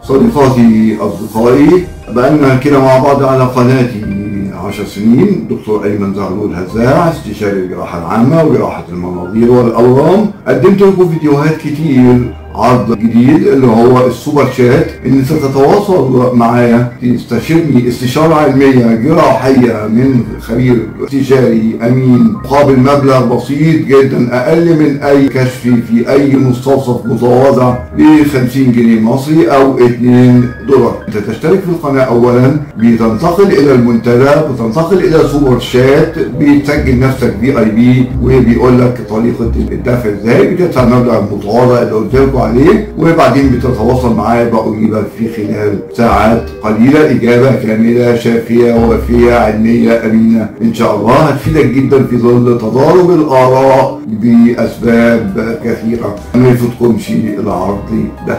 صديقاتي أصدقائي بقالنا كده مع بعض على قناتي عشر سنين دكتور أيمن زغلول هزاع استشاري الجراحة العامة وجراحة المناظير والأورام قدمت لكم فيديوهات كتير عرض جديد اللي هو السوبر شات ان تتواصل معايا تستشيرني استشاره علميه جراحيه من خبير استشاري امين مقابل مبلغ بسيط جدا اقل من اي كشف في اي مستوصف متواضع ب 50 جنيه مصري او 2 دولار انت تشترك في القناه اولا بتنتقل الى المنتدى بتنتقل الى سوبر شات بتسجل نفسك في اي بي وبيقول لك طريقه الدفع ازاي بتدفع مبلغ متواضع اللي قلت لكم عليه وبعدين بتتواصل معايا بأجيبك في خلال ساعات قليلة إجابة كاملة شافية وافية علمية أمينة إن شاء الله هتفيدك جدا في ظل تضارب الآراء بأسباب كثيرة ما يفوتكمش العرض ده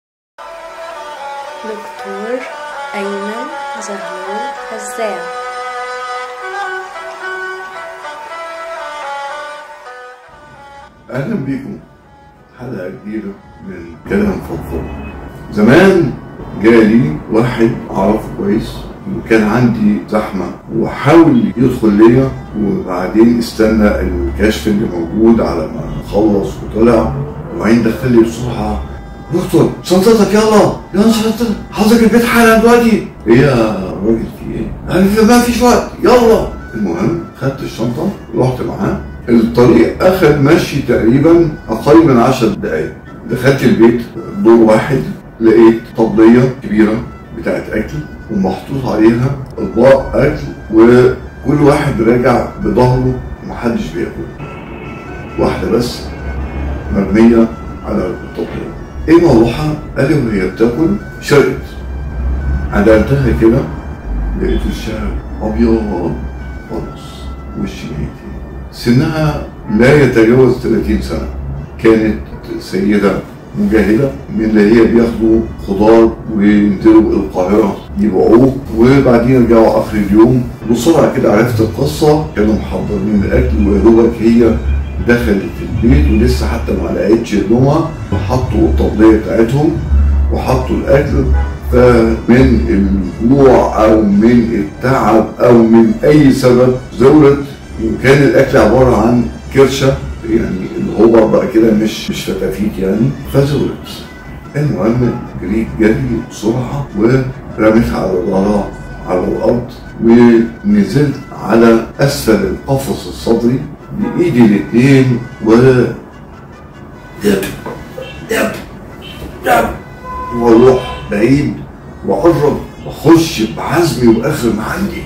دكتور أيمن زهور هزاع اهلا بيكم حلقه جديده من كلام فضفض زمان جالي واحد اعرفه كويس وكان عندي زحمه وحاول يدخل ليا وبعدين استنى الكشف اللي موجود على ما خلص وطلع وبعدين دخل لي بسرعه دكتور شنطتك يلا يلا شنطتك حاضر البيت حالا دلوقتي ايه يا راجل في ايه؟ قال لي ما فيش وقت يلا المهم خدت الشنطه رحت معاه الطريق اخذ مشي تقريبا اقل من 10 دقائق دخلت البيت دور واحد لقيت طبليه كبيره بتاعت اكل ومحطوط عليها اطباق اكل وكل واحد راجع بظهره ومحدش بياكل واحده بس مرميه على الطبليه ايه موضوعها؟ قال لي وهي بتاكل شرقت عدلتها كده لقيت وشها ابيض خالص وش ميتين سنها لا يتجاوز 30 سنة كانت سيدة مجاهدة من اللي هي بياخدوا خضار وينزلوا القاهرة يبيعوه وبعدين يرجعوا آخر اليوم بسرعة كده عرفت القصة كانوا محضرين الأكل ويا دوبك هي دخلت البيت ولسه حتى ما لقيتش هدومها وحطوا الطبلية بتاعتهم وحطوا الأكل فمن الجوع أو من التعب أو من أي سبب زورت وكان الاكل عباره عن كرشه يعني اللي هو بقى كده مش مش فتافيت يعني فزورت المهم جريت جري بسرعه ورميتها على ظهرها على الارض ونزلت على اسفل القفص الصدري بايدي الاثنين و دب دب دب واروح بعيد واقرب واخش بعزمي واخر ما عندي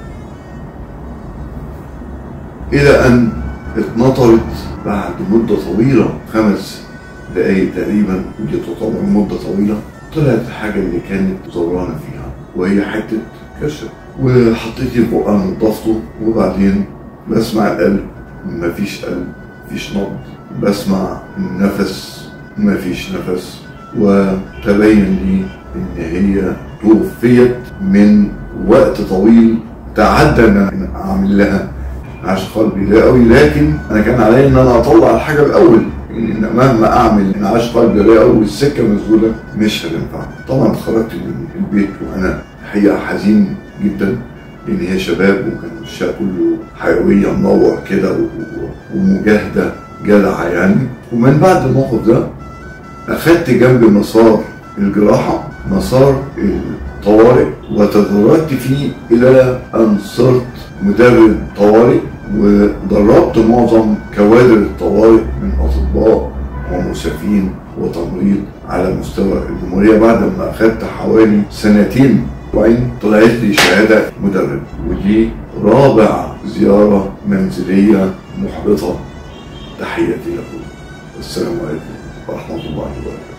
إلى أن اتنطرت بعد مدة طويلة خمس دقايق تقريبا ودي تعتبر مدة طويلة طلعت الحاجة اللي كانت زورانة فيها وهي حتة كشف وحطيت البقى نضفته وبعدين بسمع القلب مفيش قلب مفيش نبض بسمع نفس مفيش نفس وتبين لي ان هي توفيت من وقت طويل تعدى ان اعمل لها عاش قلبي لا قوي لكن انا كان عليا ان انا اطلع الحاجه الاول يعني ان مهما اعمل ان عاش قلبي لا قوي والسكه مسدوده مش هتنفع طبعا خرجت من البيت وانا الحقيقه حزين جدا لان هي شباب وكان وشها كله حيويه منور كده ومجاهده جدعه يعني ومن بعد الموقف ده اخدت جنب مسار الجراحه مسار الطوارئ وتدرجت فيه الى ان صرت مدرب طوارئ ودربت معظم كوادر الطوارئ من اطباء ومسعفين وتمريض على مستوى الجمهوريه بعد ما اخذت حوالي سنتين وبعدين طلعت لي شهاده مدرب ودي رابع زياره منزليه محبطه تحياتي لكم السلام عليكم ورحمه الله وبركاته